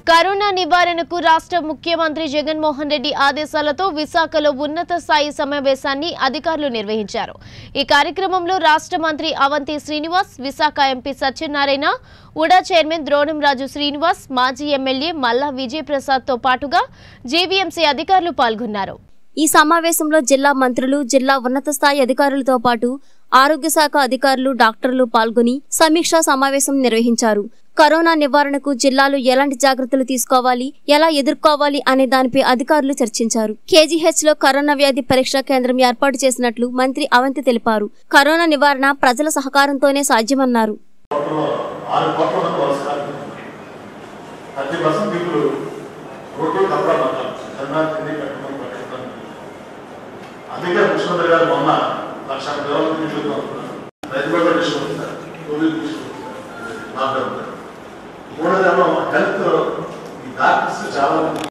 corona నివారణకు రాష్ట్ర ముఖ్యమంత్రి జగన్మోహన్ రెడ్డి ఆదేశాలతో విశాఖలో ఉన్నత స్థాయి సమావేశాన్ని అధికారులు నిర్వహించారు ఈ కార్యక్రమంలో రాష్ట్ర మంత్రి Avanthi Srinivas Visakha MP Satyanarayana UDA chairman Dronamraju Srinivas మాజీ ఎమ్మెల్యే మల్లా విజయప్రసాద్తో పాటుగా జేవీఎంసీ అధికారులు పాల్గొన్నారు ఈ సమావేశంలో జిల్లా మంత్రులు జిల్లా ఉన్నత స్థాయి అధికారులతో పాటు ఆరోగ్య శాఖ అధికారులు డాక్టర్లు పాల్గొని సమీక్షా సమావేశం నిర్వహించారు కరోనా నివారణకు జిల్లాలు ఎలాంటి జాగ్రత్తలు తీసుకోవాలి ఎలా ఎదుర్కోవాలి అనే దానిపై అధికారులు చర్చించారు కేజీహెచ్ లో కరోనా వ్యాధి పరీక్షా కేంద్రం ఏర్పాటు చేసినట్లు మంత్రి అవంతి తెలిపారు కరోనా నివారణ ప్రజల సహకారంతోనే సాధ్యమన్నారు కోట్లలో ఆరు కోట్ల మంది వలసకాలు థర్టీ పర్సెంట్ పీపుల్ రోడ్డు కప్పడా మాట్లాడు చంద్రాన్ని తిండి కట్టుకొని పట్టుకుంటాను అందుకే ముఖ్యమంత్రి గారు మొన్న లక్ష డెవలప్ తీసుకుంటున్నారు రైతు కూడా తీసుకుంటున్నారు కోవిడ్ తీసుకుంటున్నారు లాక్డౌన్ మూడోదేమో హెల్త్ ఈ డాక్టర్స్ చాలా మంది